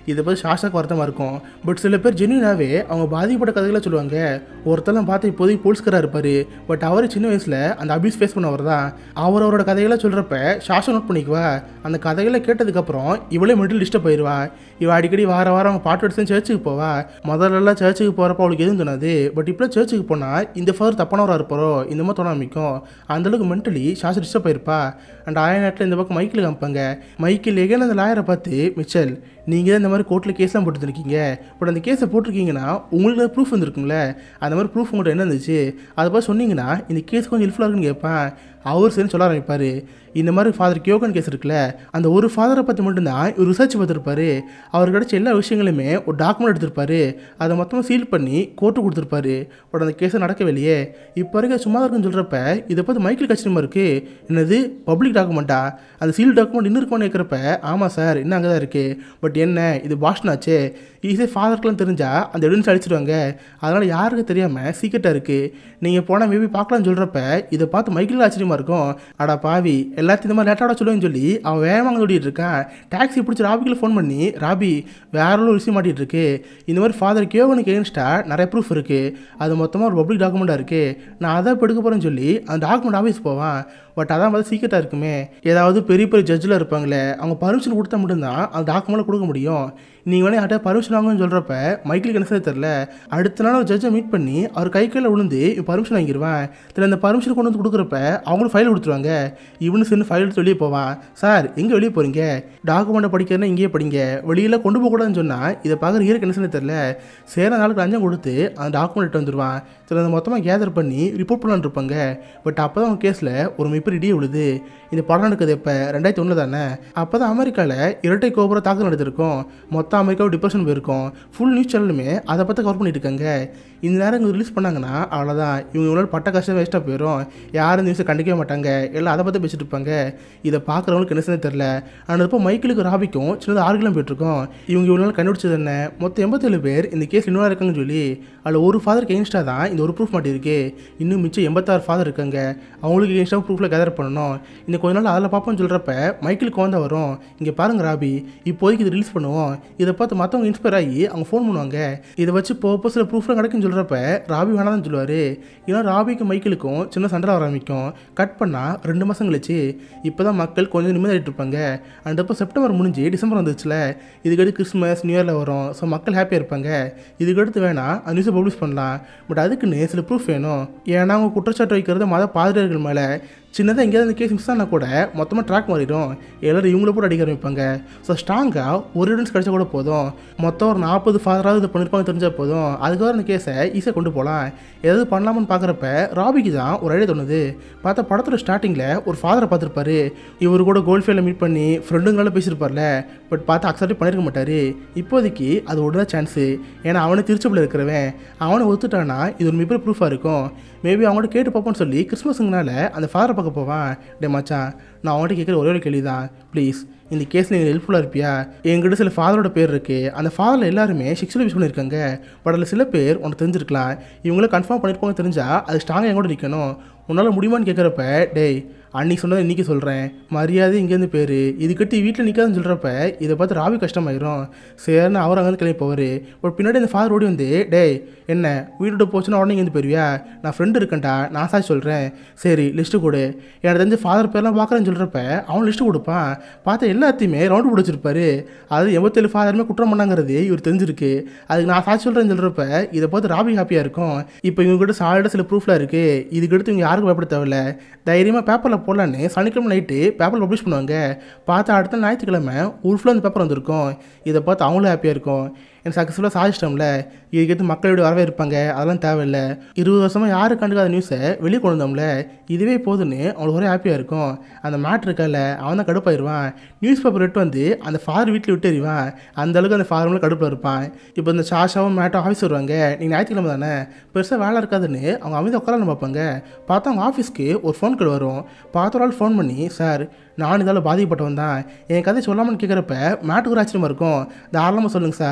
இதை பற்றி ஷாஷாக்கு வருத்தமாக இருக்கும் பட் சில பேர் ஜென்யூனாகவே அவங்க பாதிக்கப்பட்ட கதைகளை சொல்லுவாங்க ஒருத்தெல்லாம் பார்த்து இப்போதைக்கு போலீஸ்காராக இருப்பார் பட் அவர் சின்ன வயசில் அந்த அபியூஸ் ஃபேஸ் பண்ணவர் தான் அவர் அவரோட கதைகளை சொல்கிறப்ப ஷாஷா நோட் பண்ணிக்குவா அந்த கதைகளை கேட்டதுக்கப்புறம் இவளே மென்டல் டிஸ்டர்ப் போயிடுவா இவ அடிக்கடி வார வாரம் அவங்க பாட்டு எடுத்து சர்ச்சுக்கு போவா முதல்லலாம் சர்ச்சுக்கு போகிறப்ப அவளுக்கு எதுவும் தோணாது பட் இப்போ சர்ச்சுக்கு போனால் இந்த ஃபாதர் தப்பானவராக இருப்பாரோ இந்த மாதிரி தோண ஆரம்பிக்கும் அந்தளவுக்கு மென்டலி ஷாஷா டிஸ்டர்ப் ஆயிருப்பா அண்ட் ஆய நேரத்தில் இந்த பக்கம் மைக்கில் காமிப்பாங்க மைக்கில் எகன் அந்த லாயரை பார்த்து மிச்சல் நீங்கள் தான் இந்த மாதிரி கோர்ட்டில் கேஸ்லாம் போட்டுருக்கீங்க பட் அந்த கேஸை போட்டிருக்கீங்கன்னா உங்களுக்கு ப்ரூஃப் வந்துருக்குங்களே அந்த மாதிரி ப்ரூஃப் உங்கள்கிட்ட என்ன இருந்துச்சு அதை பார்த்து சொன்னீங்கன்னா இந்த கேஸ் கொஞ்சம் ஹெல்ப்ஃபுல்லாக இருக்குன்னு கேட்பேன் அவர் சரின்னு சொல்ல ஆரம்பிப்பார் இந்த மாதிரி ஃபாதர் கியோகன் கேஸ் இருக்குல்ல அந்த ஒரு ஃபாதரை பற்றி மட்டும்தான் இவர் ரிசர்ச் பார்த்துருப்பாரு அவர் கிடச்ச எல்லா விஷயங்களுமே ஒரு டாக்குமெண்ட் எடுத்திருப்பாரு அதை மொத்தமாக சீல் பண்ணி கோர்ட்டு கொடுத்துருப்பாரு பட் அந்த கேஸை நடக்கவே இல்லையே இப்போ வரைக்கும் சும்மா இருக்குன்னு சொல்கிறப்ப இதை பார்த்து மைக்கிள் கச்சிரமா இருக்குது என்னது பப்ளிக் டாக்குமெண்ட்டா அந்த சீல் டாக்குமெண்ட் இன்னும் இருக்கும்னு கேட்குறப்ப ஆமாம் சார் இன்னும் அங்கே தான் இருக்குது பட் என்ன இது பாஸ்டன் ஆச்சே ஈஸியாக ஃபாதருக்குலாம் தெரிஞ்சால் அந்த எவிடன்ஸ் அழிச்சிடுவாங்க அதனால் யாருக்கு தெரியாமல் சீக்கிரட்டாக இருக்குது நீங்கள் போனால் மேபி பார்க்கலாம்னு சொல்கிறப்ப இதை பார்த்து மைக்கிள் ஆச்சரியமாக இருக்கும் அடா பாவி எல்லாத்தையும் இந்த மாதிரி லேட்டாக சொல்லுவேன்னு சொல்லி அவன் வேகமாக ஓடிட்டு இருக்கான் டாக்ஸி பிடிச்சி ராபிக்கில் ஃபோன் பண்ணி ராபி வேற ஒரு விஷயம் மாட்டிகிட்டு இருக்கு இந்த மாதிரி ஃபாதர் கேவனுக்கு எகென்ஸ்டாக நிறைய ப்ரூஃப் இருக்குது அது மொத்தமாக ஒரு பப்ளிக் டாக்குமெண்ட்டாக இருக்குது நான் அதை இப்போ எடுக்க போகிறேன்னு சொல்லி அந்த டாக்குமெண்ட் ஆஃபீஸ் போவான் பட் அதான் பார்த்து சீக்கிரட்டாக இருக்குமே ஏதாவது பெரிய பெரிய ஜட்ஜில் இருப்பாங்களே அவங்க பர்மிஷன் கொடுத்தா மட்டும்தான் அந்த டாக்குமெண்ட் கொடுக்க முடியும் நீங்கள் வேணா யார்ட்ட பர்மிஷன் வாங்கன்னு சொல்கிறப்ப மைக்கிளுக்கு என்ன செய்ய தெரில அடுத்த நாள் ஒரு ஜட்ஜை மீட் பண்ணி அவர் கை கையில் விழுந்து பர்மிஷன் வாங்கிடுவேன் தெரியல அந்த பர்மிஷன் கொண்டு வந்து கொடுக்குறப்ப அவங்களும் ஃபைல் கொடுத்துருவாங்க இவனு சேர்ந்து ஃபைல் எடுத்து வெளியே போவான் சார் எங்கே வெளியே போகிறீங்க டாக்குமெண்ட்டை படிக்கிறேன்னா இங்கேயே படிங்க வெளியில் கொண்டு போகக்கூடாதுன்னு சொன்னால் இதை பார்க்குற ஹீரோக்கு என்ன செய்ய தெரில சேர நாளுக்கு லஞ்சம் கொடுத்து அந்த டாக்குமெண்ட் எடுத்து வந்துடுவான் சில அந்த மொத்தமாக கேதர் பண்ணி ரிப்போர்ட் பண்ணலான்னு இருப்பாங்க பட் அப்போ தான் அவங்க கேஸில் ஒரு மிகப்பெரிய இடியே விழுது இந்த படம் நடக்குது இப்போ ரெண்டாயிரத்தி ஒன்று தானே அப்போ தான் அமெரிக்காவில் இரட்டை கோபுர தாக்குதல் நடந்திருக்கும் மொத்த அமெரிக்காவும் டிப்ரெஷன் போயிருக்கும் ஃபுல் நியூஸ் சேனலுமே அதை பார்த்து கவர் பண்ணிட்டு இருக்காங்க இந்த நேரம் இங்கே ரிலீஸ் பண்ணாங்கன்னா அவ்வளோதான் இவங்க இவ்வளோ பட்ட கஷ்டம் வேஸ்ட்டாக போயிடும் யாரும் நியூஸை கண்டிக்கவே மாட்டாங்க எல்லாம் அதை பற்றி பேசிட்டு இருப்பாங்க இதை பார்க்குறவங்களுக்கு என்ன செய்ய தெரில ஆனால் இப்போ மைக்கிளுக்கு ராபிக்கும் சின்னதாக ஆறுகளும் போயிட்டுருக்கோம் இவங்க இவ்வளோ நாள் கண்டுபிடிச்சது என்ன மொத்தம் எண்பத்தேழு பேர் இந்த கேஸ் இன்னும் இருக்காங்கன்னு சொல்லி அதில் ஒரு ஃபாதருக்கு எகென்ஸ்டாக தான் இந்த ஒரு ப்ரூஃப் மாட்டிருக்கு இன்னும் மிச்சம் எண்பத்தாறு ஃபாதர் இருக்காங்க அவங்களுக்கு எகென்ஸ்டாக ப்ரூஃபில் கேதர் பண்ணணும் இந்த கொஞ்ச நாள் அதில் பார்ப்போம்னு சொல்கிறப்ப மைக்கிளுக்கு வந்தால் வரும் இங்கே பாருங்க ராபி இப்போதைக்கு இது ரிலீஸ் பண்ணுவோம் இதை பார்த்து மற்றவங்க இன்ஸ்பயர் ஆகி அவங்க ஃபோன் பண்ணுவாங்க இதை வச்சு போக சில ப்ரூஃப்லாம் கிடைக்குன்னு சொல்கிறப்ப ராபி வேணாம்னு சொல்லுவார் ஏன்னா ராபிக்கும் மைக்கிளுக்கும் சின்ன சண்டை வர ஆரம்பிக்கும் கட் பண்ணால் ரெண்டு மாதம் கழிச்சு இப்போ தான் மக்கள் கொஞ்சம் நிம்மதியாகிட்டு இருப்பாங்க அண்ட் இப்போ செப்டம்பர் முடிஞ்சு டிசம்பர் வந்துச்சுல இதுக்கடுத்து கிறிஸ்மஸ் நியூ இயரில் வரும் ஸோ மக்கள் ஹாப்பியாக இருப்பாங்க இதுக்கடுத்து வேணால் அந்த நியூஸை பப்ளிஷ் பண்ணலாம் பட் அதுக்குன்னு சில ப்ரூஃப் வேணும் ஏன்னா அவங்க குற்றச்சாட்டு வைக்கிறது மத பாதிரியார்கள் மேலே சின்னதாக எங்கேயாவது அந்த கேஸ் மிஸ் ஆனால் கூட மொத்தமாக ட்ராக் மாறிடும் எல்லோரும் இவங்கள போட்டு அடிக்க ஆரம்பிப்பாங்க ஸோ ஸ்ட்ராங்காக ஒரு எவிடன்ஸ் கிடைச்சா கூட போதும் மொத்தம் ஒரு நாற்பது ஃபாதராவது இது பண்ணியிருப்பாங்க தெரிஞ்சால் போதும் அதுக்காக அந்த கேஸை ஈஸியாக கொண்டு போகலாம் ஏதாவது பண்ணலாம்னு பார்க்குறப்ப ராபிக்கு தான் ஒரு ஐடியா தோணுது பார்த்தா படத்தோட ஸ்டார்டிங்கில் ஒரு ஃபாதரை பார்த்துருப்பாரு இவர் கூட கோல்ஃபேல மீட் பண்ணி ஃப்ரெண்டுங்களால பேசியிருப்பார்ல பட் பார்த்து அக்செப்ட் பண்ணியிருக்க மாட்டார் இப்போதைக்கு அது ஒரு சான்ஸு ஏன்னா அவனை திருச்சபில் இருக்கிறவன் அவனை ஒத்துட்டானா இது ஒரு மிகப்பெரிய ப்ரூஃபாக இருக்கும் மேபி அவங்கள்ட்ட கேட்டு பார்ப்போம்னு சொல்லி கிறிஸ்மஸுங்கனால அந்த ஃபாதரை பார்க்க போவான் டே மச்சான் நான் அவங்கள்ட்ட கேட்குற ஒரே ஒரு கேள்வி தான் ப்ளீஸ் இந்த கேஸில் நீங்கள் ஹெல்ப்ஃபுல்லாக இருப்பியா என்கிட்ட சில ஃபாதரோட பேர் இருக்குது அந்த ஃபாதரில் எல்லாருமே செக்ஷுவல் யூஸ் பண்ணியிருக்காங்க பட் அதில் சில பேர் உனக்கு தெரிஞ்சிருக்கலாம் இவங்கள கன்ஃபார்ம் பண்ணியிருப்பாங்க தெரிஞ்சால் அது ஸ்ட்ராங்காக எங்கூட நிற்கணும் உன்னால் முடியுமான்னு கேட்குறப்ப டேய் அன்னைக்கு சொன்னதை இன்றைக்கி சொல்கிறேன் மரியாதை இங்கேருந்து பேர் இது கட்டி வீட்டில் நிற்காதுன்னு சொல்கிறப்ப இதை பார்த்து ராவி கஷ்டமாயிரும் சரின்னு அவர் அங்கேருந்து கிளம்பி போவார் பட் பின்னாடி அந்த ஃபாதர் ஓடி வந்து டேய் என்ன வீடு விட்டு போச்சுன்னா உடனே இங்கேருந்து போயிருவியா நான் ஃப்ரெண்டு இருக்கேன்டா நான் சாட்சி சொல்கிறேன் சரி லிஸ்ட்டு கொடு எனக்கு தெரிஞ்சு ஃபாதர் பேர்லாம் பார்க்குறேன்னு சொல்கிறப்ப அவன் லிஸ்ட்டு கொடுப்பான் பார்த்த எல்லாத்தையுமே ரவுண்டு பிடிச்சிருப்பாரு அது எண்பத்தேழு ஃபாதருமே குற்றம் பண்ணாங்கிறது இவர் தெரிஞ்சிருக்கு அதுக்கு நான் சாட்சி சொல்கிறேன்னு சொல்கிறப்ப இதை பார்த்து ராபி ஹாப்பியாக இருக்கும் இப்போ இவங்க கிட்ட சாலிடாக சில ப்ரூஃப்லாம் இருக்குது இதுக்கடுத்து இவங்க யாருக்கும் பயப்பட தேவையில்ல தைரியமாக பேப்பரில் போடலான்னு சனிக்கிழமை நைட்டு பேப்பரில் பப்ளிஷ் பண்ணுவாங்க பார்த்தா அடுத்த ஞாயிற்றுக்கிழமை ஒரு ஃபுல்லாக அந்த பேப்பர் வந்திருக்கும் இதை பார்த்து அவங்களும் ஹாப்பியாக இருக்கும் எனக்கு சக்ஸஸ்ஃபுல்லாக சாதிச்சிட்டோம்ல இதுக்கேற்று மக்கள் எப்படி வரவே இருப்பாங்க அதெல்லாம் தேவையில்லை இருபது வருஷமாக யாரும் கண்டுக்காத நியூஸை வெளியே கொண்டு வந்தோம்ல இதுவே போதுன்னு அவங்களுக்கு ஒரே ஹாப்பியாக இருக்கும் அந்த மேட்ரு இருக்கல அவன் தான் கடுப்பாயிருவான் நியூஸ் பேப்பர் எடுத்து வந்து அந்த ஃபாதர் வீட்டில் விட்டு எறிவான் அந்த அளவுக்கு அந்த ஃபாதர் மேலே கடுப்பில் இருப்பான் இப்போ இந்த சாஷாவும் மேட்டும் ஆஃபீஸ் வருவாங்க நீங்கள் ஞாயிற்றுக்கிழமை தானே பெருசாக வேலை இருக்காதுன்னு அவங்க அமைதி உட்காரன்னு பார்ப்பாங்க பார்த்தா அவங்க ஆஃபீஸ்க்கு ஒரு ஃபோன் கால் வரும் பார்த்த ஒரு ஆள் ஃபோன் பண்ணி சார் நான் இதால் பாதிக்கப்பட்டவன் தான் என் கதை சொல்லாமன்னு கேட்குறப்ப மேட்டுக்கு ஒரு ஆச்சரியமாக இருக்கும் தாராளமாக சொல்லுங்கள் சார் நான் நோட்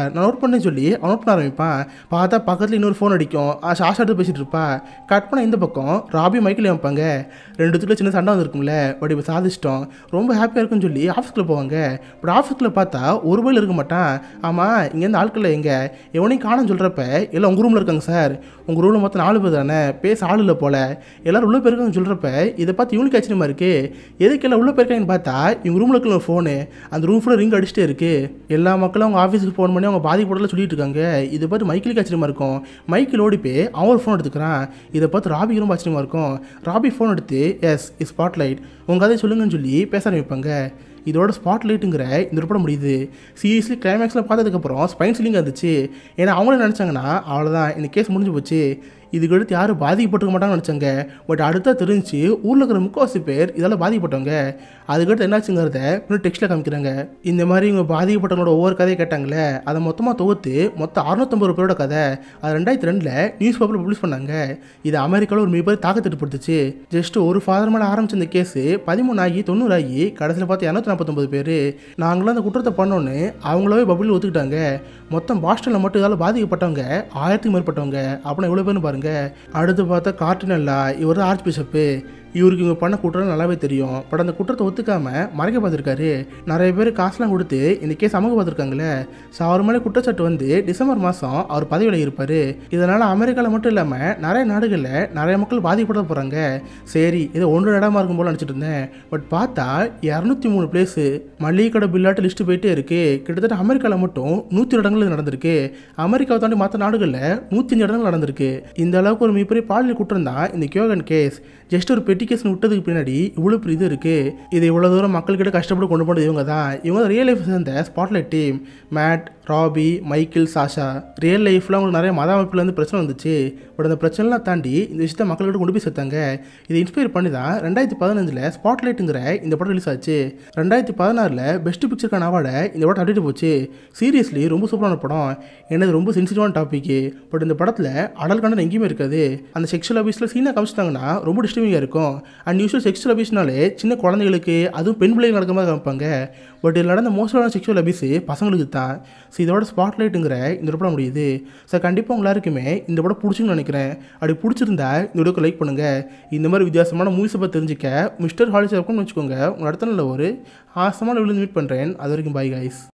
நோட் பண்ணி சொல்லி அவன் நோட் பண்ண ஆரம்பிப்பான் பார்த்தா பக்கத்தில் இன்னொரு ஃபோன் அடிக்கும் ஷாஷா எடுத்து பேசிட்டு இருப்பா கட் பண்ண இந்த பக்கம் ராபி மைக்கில் வைப்பாங்க ரெண்டு துள்ள சின்ன சண்டை வந்திருக்கும்ல பட் இப்போ சாதிச்சிட்டோம் ரொம்ப ஹாப்பியாக இருக்குன்னு சொல்லி ஆஃபீஸ்க்குள்ள போவாங்க பட் ஆஃபீஸ்க்குள்ள பார்த்தா ஒரு பயில் இருக்க மாட்டான் ஆமாம் இங்கேருந்து ஆட்கள் எங்கே எவனையும் காணும் சொல்கிறப்ப எல்லாம் உங்கள் ரூமில் இருக்காங்க சார் உங்கள் ரூமில் மொத்தம் நாலு பேர் தானே பேச ஆள் இல்லை போல எல்லாரும் உள்ள போயிருக்காங்கன்னு சொல்கிறப்ப இதை பார்த்து இவனுக்கு ஆச்சரியமா இருக்கு எதுக்கு எல்லாம் உள்ள போயிருக்காங்கன்னு பார்த்தா இவங்க ரூமில் இருக்கிற ஃபோனு அந்த ரூம் ஃபுல்லாக ரிங் அடிச்சுட்டே இருக்கு எல்லா மக்களும் அவங்க ஆஃபீஸுக்கு ஃபோன் பண்ணி அவங்க பாதிக்கப்படலாம் சொல்லிட்டு இருக்காங்க இதை பார்த்து மைக்கிலுக்கு ஆச்சரியமா இருக்கும் மைக்கில் ஓடி போய் அவன் ஒரு ஃபோன் எடுத்துக்கிறான் இதை பார்த்து ராபிக்கு ரொம்ப ஆச்சரியமா இருக்கும் ராபி ஃபோன் எடுத்து எஸ் இஸ் ஸ்பாட்லைட் உங்கள் கதையை சொல்லுங்கன்னு சொல்லி பேச ஆரம்பிப்பாங்க இதோட ஸ்பாட் லைட்டுங்கிற இந்த படம் முடியுது சீரியஸ்லி கிளைமேக்ஸில் பார்த்ததுக்கப்புறம் ஸ்பைன் சிலிங் இருந்துச்சு ஏன்னா அவங்களே நினச்சாங்கன்னா அவ்வளோதான் இந்த கேஸ் முடிஞ்சு போச்சு இதுக்கு அடுத்து யாரும் பாதிக்கப்பட்டுக்க மாட்டாங்கன்னு நினச்சாங்க பட் அடுத்தா தெரிஞ்சு ஊரில் இருக்கிற முக்கால்வாசி பேர் இதால் பாதிக்கப்பட்டவங்க அதுக்கடுத்து என்னாச்சுங்கிறத இன்னும் டெக்ஸ்ட்டில் காமிக்கிறாங்க இந்த மாதிரி இவங்க பாதிக்கப்பட்டவங்களோட ஒவ்வொரு கதையை கேட்டாங்களே அதை மொத்தமாக தொகுத்து மொத்தம் அறுநூத்தம்பது பேரோட கதை அது ரெண்டாயிரத்தி ரெண்டில் நியூஸ் பேப்பரில் பப்ளிஷ் பண்ணாங்க இது அமெரிக்காவில் ஒரு மிகப்பெரிய தாக்கத்தை ஏற்படுத்துச்சு ஜஸ்ட் ஒரு ஃபாதர் மேலே ஆரம்பிச்ச இந்த கேஸு பதிமூணு ஆகி தொண்ணூறு ஆகி கடைசியில் பார்த்து இரநூத்தி நாற்பத்தொம்பது பேர் நாங்களும் அந்த குற்றத்தை பண்ணோன்னு அவங்களாவே பப்ளில் ஒத்துக்கிட்டாங்க மொத்தம் பாஸ்டனில் மட்டும் இதால் பாதிக்கப்பட்டவங்க ஆயிரத்துக்கு மேற்பட்டவங்க அப்படின்னா எவ்வளோ பேர்னு பாருங்க அடுத்து பார்த்தா கார்டினல்லா இவர் தான் ஆர்ச் பிஷப்பு இவருக்கு இவங்க பண்ண குற்றம் நல்லாவே தெரியும் பட் அந்த குற்றத்தை ஒத்துக்காம மறைக்க பார்த்துருக்காரு நிறைய பேர் காசுலாம் கொடுத்து இந்த கேஸ் அமக பார்த்துருக்காங்களே ஸோ அவர் மேலே குற்றச்சாட்டு வந்து டிசம்பர் மாதம் அவர் பதவியில் இருப்பார் இதனால் அமெரிக்காவில் மட்டும் இல்லாமல் நிறைய நாடுகளில் நிறைய மக்கள் பாதிக்கப்பட போகிறாங்க சரி இது ஒன்று இடமா இருக்கும் போல நினச்சிட்டு இருந்தேன் பட் பார்த்தா இரநூத்தி மூணு பிளேஸு மளிகை கடை பில்லாட்டு லிஸ்ட்டு போயிட்டே இருக்கு கிட்டத்தட்ட அமெரிக்காவில் மட்டும் நூற்றி இடங்கள் இது நடந்திருக்கு அமெரிக்காவை தாண்டி மற்ற நாடுகளில் நூற்றி அஞ்சு இடங்கள் நடந்திருக்கு இந்த அளவுக்கு ஒரு மிகப்பெரிய பாலியல் குற்றம் தான் இந்த கியோகன் கேஸ் ஜஸ்ட் ஒரு பெட்டி கேஸ் விட்டதுக்கு பின்னாடி இவ்வளோ பெரிய இது இருக்குது இது இவ்வளோ தூரம் மக்கள்கிட்ட கஷ்டப்பட்டு கொண்டு போனது இவங்க தான் இவங்க ரியல் லைஃப் சேர்ந்த Spotlight teammate Robby Michael Sacha real லைஃப்பில் அவங்களுக்கு நிறைய மத அமைப்புலேருந்து பிரச்சனை வந்துச்சு பட் அந்த பிரச்சனைலாம் தாண்டி இந்த விஷயத்தை மக்கள்கிட்ட கொண்டு போய் சேர்த்தாங்க இதை இன்ஸ்பயர் பண்ணி தான் ரெண்டாயிரத்தி பதினஞ்சில் ஸ்பாட்லைட்டுங்கிற இந்த படம் ரிலீஸ் ஆச்சு ரெண்டாயிரத்தி பதினாறில் பெஸ்ட் பிக்சருக்கான அவார்டை இந்த படம் அடிட்டு போச்சு சீரியஸ்லி ரொம்ப சூப்பரான படம் என்னது ரொம்ப சென்சிட்டிவான டாபிக் பட் இந்த படத்தில் அடல் கண்டன எங்கேயுமே இருக்காது அந்த செக்ஷுவல் அபியூஸில் சீனாக காமிச்சிட்டாங்கன்னா ரொம்ப டிஸ்டர்பிங்காக இருக்கும் அண்ட் யூஸ்வல் செக்ஷுவல் அபியூஸ்னாலே சின்ன குழந்தைகளுக்கு அதுவும் பெண் பிள்ளைகள் நடக்கிற மாதிரி காமிப்பாங்க பட் இதில் நடந்த மோஸ்டான செக்ஷுவல் அபியூஸ் பசங்களுக்கு தான் ஸோ இதோட ஸ்பாட்லைட்டுங்கிற இந்த படம் முடியுது ஸோ கண்டிப்பாக உங்க எல்லாருக்குமே இந்த படம் பிடிச்சுன்னு நினைக்கிறேன் அப்படி பிடிச்சிருந்தா இந்த வீடியோக்கு லைக் பண்ணுங்கள் இந்த மாதிரி வித்தியாசமான மூவிஸை பற்றி தெரிஞ்சுக்க மிஸ்டர் ஹாலிஸ் இருக்கும்னு வச்சுக்கோங்க உங்கள் அடுத்த நாளில் ஒரு ஆசமான விழுந்து மீட் பண்ணுறேன் அது வரைக்கும் பாய் கைஸ்